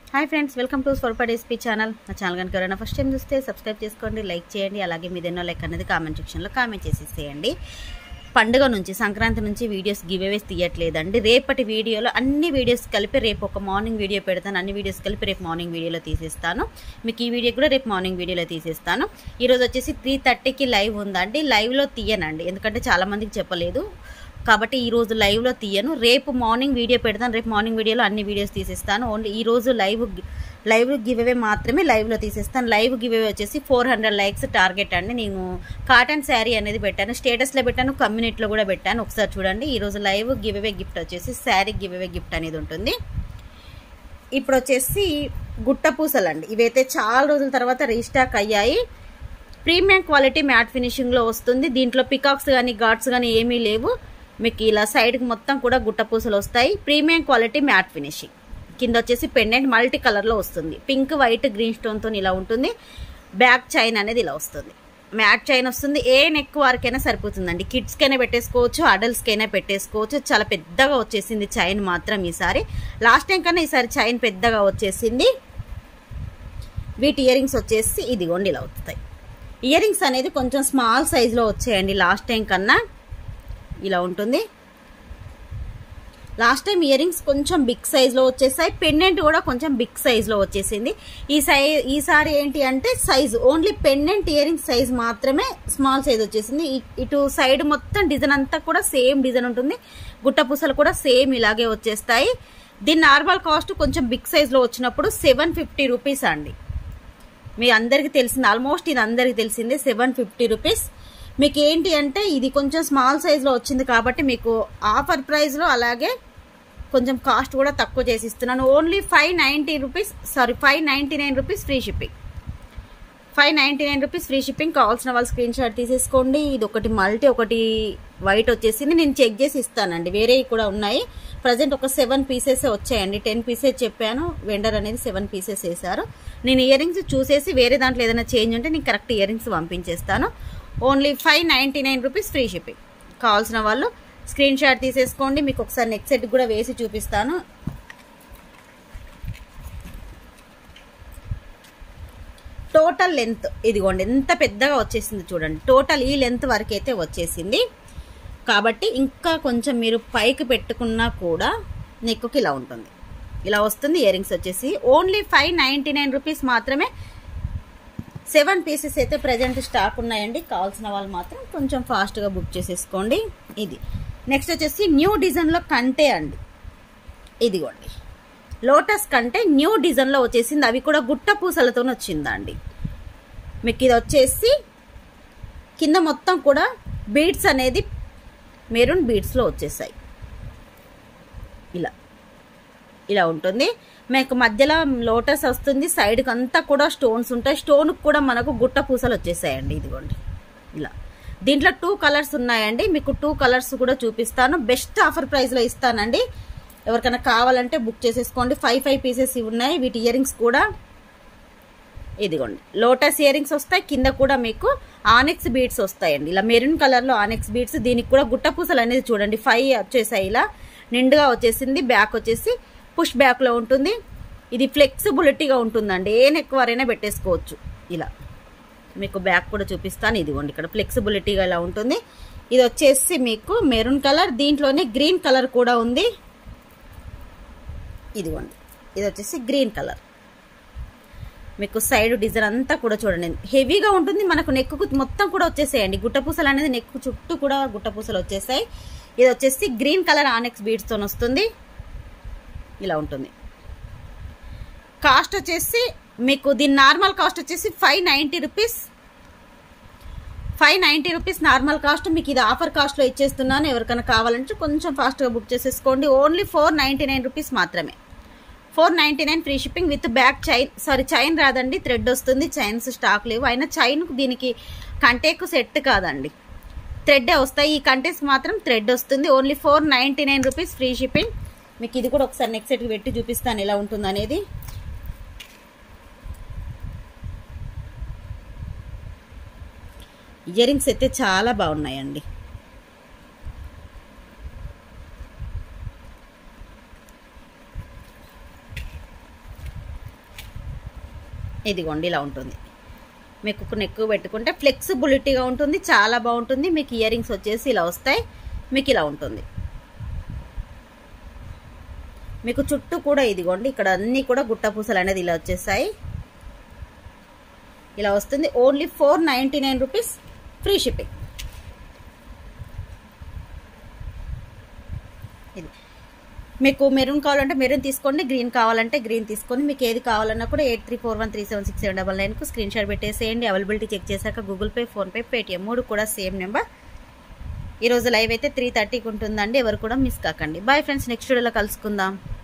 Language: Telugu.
hi friends welcome to Swalpa SP channel నా ఛానల్ కనుక ఎవరైనా ఫస్ట్ టైం చూస్తే సబ్స్క్రైబ్ చేసుకోండి లైక్ చేయండి అలాగే మీద ఎన్నో లైక్ అనేది కామెంట్ సెక్షన్లో కామెంట్ చేసేసేయండి పండుగ నుంచి సంక్రాంతి నుంచి వీడియోస్ గివేవేస్ తీయట్లేదండి రేపటి వీడియోలో అన్ని వీడియోస్ కలిపి రేపు ఒక మార్నింగ్ వీడియో పెడతాను అన్ని వీడియోస్ కలిపి రేపు మార్నింగ్ వీడియోలో తీసేస్తాను మీకు ఈ వీడియో కూడా రేపు మార్నింగ్ వీడియోలో తీసేస్తాను ఈరోజు వచ్చేసి త్రీ థర్టీకి లైవ్ ఉందండి లైవ్లో తీయనండి ఎందుకంటే చాలామందికి చెప్పలేదు కాబట్టి ఈ రోజు లైవ్లో తీయను రేపు మార్నింగ్ వీడియో పెడతాను రేపు మార్నింగ్ వీడియోలో అన్ని వీడియోస్ తీసేస్తాను ఓన్లీ ఈ రోజు లైవ్ లైవ్ గివ్ అవే మాత్రమే లైవ్లో తీసేస్తాను లైవ్ గివ్ అవే వచ్చేసి ఫోర్ హండ్రెడ్ లైక్స్ టార్గెట్ అండి నేను కాటన్ శారీ అనేది పెట్టాను స్టేటస్లో పెట్టాను కమ్యూనిటీలో కూడా పెట్టాను ఒకసారి చూడండి ఈ రోజు లైవ్ గివ్ అవే గిఫ్ట్ వచ్చేసి శారీ గివ్ అవే గిఫ్ట్ అనేది ఉంటుంది ఇప్పుడు వచ్చేసి గుట్ట పూసలు అండి ఇవైతే చాలా రోజుల తర్వాత రీస్టాక్ అయ్యాయి ప్రీమియం క్వాలిటీ మ్యాట్ ఫినిషింగ్లో వస్తుంది దీంట్లో పికాక్స్ కానీ గాడ్స్ కానీ ఏమీ లేవు మీకు ఇలా సైడ్కి మొత్తం కూడా గుట్ట పూసలు వస్తాయి ప్రీమియం క్వాలిటీ మ్యాట్ ఫినిషింగ్ కింద వచ్చేసి పెండెంట్ మల్టీ కలర్లో వస్తుంది పింక్ వైట్ గ్రీన్ స్టోన్తో ఇలా ఉంటుంది బ్యాక్ చైన్ అనేది ఇలా వస్తుంది మ్యాట్ చైన్ వస్తుంది ఏ నెక్ వరకైనా సరిపోతుందండి కిడ్స్కైనా పెట్టేసుకోవచ్చు అడల్ట్స్కైనా పెట్టేసుకోవచ్చు చాలా పెద్దగా వచ్చేసింది చైన్ మాత్రం ఈసారి లాస్ట్ టైం కన్నా ఈసారి చైన్ పెద్దగా వచ్చేసింది వీటి ఇయర్ రింగ్స్ వచ్చేసి ఇదిగోండి ఇలా వస్తాయి ఇయర్ రింగ్స్ అనేది కొంచెం స్మాల్ సైజులో వచ్చాయండి లాస్ట్ టైం కన్నా ఇలా ఉంటుంది లాస్ట్ టైం ఇయర్ రింగ్స్ కొంచెం బిగ్ సైజ్లో వచ్చేసాయి పెండెంట్ కూడా కొంచెం బిగ్ సైజ్లో వచ్చేసింది ఈ సై ఈసారి ఏంటి అంటే size only pendant earrings size మాత్రమే స్మాల్ సైజ్ వచ్చేసింది ఇటు సైడ్ మొత్తం డిజైన్ అంతా కూడా సేమ్ డిజైన్ ఉంటుంది గుట్ట పూసలు కూడా సేమ్ ఇలాగే వచ్చేస్తాయి దీని నార్మల్ కాస్ట్ కొంచెం బిగ్ సైజ్లో వచ్చినప్పుడు సెవెన్ ఫిఫ్టీ రూపీస్ అండి మీ అందరికీ తెలిసింది ఆల్మోస్ట్ ఇది అందరికీ తెలిసిందే సెవెన్ ఫిఫ్టీ రూపీస్ మీకు ఏంటి అంటే ఇది కొంచెం స్మాల్ సైజ్లో వచ్చింది కాబట్టి మీకు ఆఫర్ ప్రైస్లో అలాగే కొంచెం కాస్ట్ కూడా తక్కువ చేసి ఇస్తున్నాను only five ninety rupees sorry five ninety nine rupees free shipping five ninety nine rupees free shipping కావాల్సిన వాళ్ళు స్క్రీన్ షాట్ తీసేసుకోండి ఇది ఒకటి మల్టీ ఒకటి వైట్ వచ్చేసింది నేను చెక్ చేసి ఇస్తానండి వేరేవి కూడా ఉన్నాయి ప్రజెంట్ ఒక సెవెన్ పీసెస్ వచ్చాయండి టెన్ పీసెస్ చెప్పాను వెండర్ అనేది సెవెన్ పీసెస్ వేశారు నేను ఇయర్ రింగ్స్ చూసేసి వేరే దాంట్లో ఏదైనా చేంజ్ ఉంటే నేను కరెక్ట్ ఇయర్ రింగ్స్ పంపించేస్తాను only five ninety nine rupees free shipping కావాల్సిన వాళ్ళు స్క్రీన్ షాట్ తీసేసుకోండి మీకు ఒకసారి నెక్ సెట్ కూడా వేసి చూపిస్తాను టోటల్ లెంత్ ఇదిగోండి ఎంత పెద్దగా వచ్చేసింది చూడండి టోటల్ ఈ లెంత్ వరకు అయితే వచ్చేసింది కాబట్టి ఇంకా కొంచెం మీరు పైకి పెట్టుకున్నా కూడా నెక్కుకి ఇలా ఉంటుంది ఇలా వస్తుంది ఇయర్ రింగ్స్ వచ్చేసి only five ninety nine rupees మాత్రమే సెవెన్ పీసెస్ అయితే ప్రజెంట్ స్టాక్ ఉన్నాయండి కావాల్సిన వాళ్ళు మాత్రం కొంచెం ఫాస్ట్గా బుక్ చేసేసుకోండి ఇది నెక్స్ట్ వచ్చేసి న్యూ డిజైన్లో కంటే అండి ఇదిగోండి లోటస్ కంటే న్యూ డిజైన్లో వచ్చేసింది అవి కూడా గుట్ట పూసలతో వచ్చిందండి మీకు ఇది వచ్చేసి కింద మొత్తం కూడా బీడ్స్ అనేది మెరూన్ బీడ్స్లో వచ్చేసాయి ఇలా ఇలా ఉంటుంది మీకు మధ్యలో లోటస్ వస్తుంది సైడ్కి అంతా కూడా స్టోన్స్ ఉంటాయి స్టోన్కి కూడా మనకు గుట్ట పూసలు వచ్చేసాయండి ఇదిగోండి ఇలా దీంట్లో టూ కలర్స్ ఉన్నాయండి మీకు టూ కలర్స్ కూడా చూపిస్తాను బెస్ట్ ఆఫర్ ప్రైస్లో ఇస్తానండి ఎవరికైనా కావాలంటే బుక్ చేసేసుకోండి ఫైవ్ ఫైవ్ పీసెస్ ఉన్నాయి వీటి ఇయర్ రింగ్స్ కూడా ఇదిగోండి లోటస్ ఇయర్ రింగ్స్ వస్తాయి కింద కూడా మీకు ఆనెక్స్ బీడ్స్ వస్తాయండి ఇలా మెరూన్ కలర్లో ఆనెక్స్ బీడ్స్ దీనికి కూడా గుట్ట పూసలు అనేది చూడండి ఫైవ్ వచ్చేసాయి ఇలా నిండుగా వచ్చేసింది బ్యాక్ వచ్చేసి పుష్ బ్యాక్లో ఉంటుంది ఇది ఫ్లెక్సిబిలిటీగా ఉంటుందండి ఏ నెక్ వారైనా పెట్టేసుకోవచ్చు ఇలా మీకు బ్యాక్ కూడా చూపిస్తాను ఇదిగోండి ఇక్కడ ఫ్లెక్సిబిలిటీగా ఇలా ఉంటుంది ఇది వచ్చేసి మీకు మెరూన్ కలర్ దీంట్లోనే గ్రీన్ కలర్ కూడా ఉంది ఇదిగోండి ఇది వచ్చేసి గ్రీన్ కలర్ మీకు సైడ్ డిజైన్ అంతా కూడా చూడండి హెవీగా ఉంటుంది మనకు నెక్కు మొత్తం కూడా వచ్చేసాయండి గుట్టపూసలు అనేది నెక్కు చుట్టూ కూడా గుట్టపూసలు వచ్చేసాయి ఇది వచ్చేసి గ్రీన్ కలర్ ఆనెక్స్ బీడ్స్తో వస్తుంది ఇలా ఉంటుంది కాస్ట్ వచ్చేసి మీకు దీని నార్మల్ కాస్ట్ వచ్చేసి five ninety rupees five ninety rupees normal cost మీకు ఇది ఆఫర్ కాస్ట్లో ఇచ్చేస్తున్నాను ఎవరికైనా కావాలంటే కొంచెం ఫాస్ట్గా బుక్ చేసేసుకోండి only four ninety nine rupees మాత్రమే four ninety nine free shipping with back chain sorry chain రాదండి థ్రెడ్ వస్తుంది చైన్స్ స్టాక్ లేవు అయినా చైన్కు దీనికి కంటేకు సెట్ కాదండి థ్రెడ్డే వస్తాయి ఈ కంటెస్ మాత్రం థ్రెడ్ వస్తుంది only four ninety nine rupees free shipping మీకు ఇది కూడా ఒకసారి నెక్స్ట్ సెట్కి పెట్టి చూపిస్తాను ఎలా ఉంటుంది అనేది ఇయర్ రింగ్స్ అయితే చాలా బాగున్నాయండి ఇదిగోండి ఇలా ఉంటుంది మీకు నెక్ పెట్టుకుంటే ఫ్లెక్సిబిలిటీగా ఉంటుంది చాలా బాగుంటుంది మీకు ఇయర్ రింగ్స్ వచ్చేసి ఇలా వస్తాయి మీకు ఇలా ఉంటుంది మీకు చుట్టూ కూడా ఇదిగోండి ఇక్కడ అన్నీ కూడా గుట్ట పూసలు అనేది ఇలా వచ్చేసాయి ఇలా వస్తుంది only four ninety nine rupees free shipping ఇది మీకు మెరూన్ కావాలంటే మెరూన్ తీసుకోండి గ్రీన్ కావాలంటే గ్రీన్ తీసుకోండి మీకు ఏది కావాలన్నా కూడా eight three four one three seven six seven double నైన్కు స్క్రీన్ షాట్ పెట్టేసేయండి అవైలబిలిటీ చెక్ చేశాక గూగుల్ పే ఫోన్పే పేటిఎం మూడు కూడా సేమ్ నెంబర్ ఈరోజు లైవ్ అయితే త్రీ థర్టీకి ఉంటుందండి ఎవరు కూడా మిస్ కాకండి బాయ్ ఫ్రెండ్స్ నెక్స్ట్ వీడియోలో కలుసుకుందాం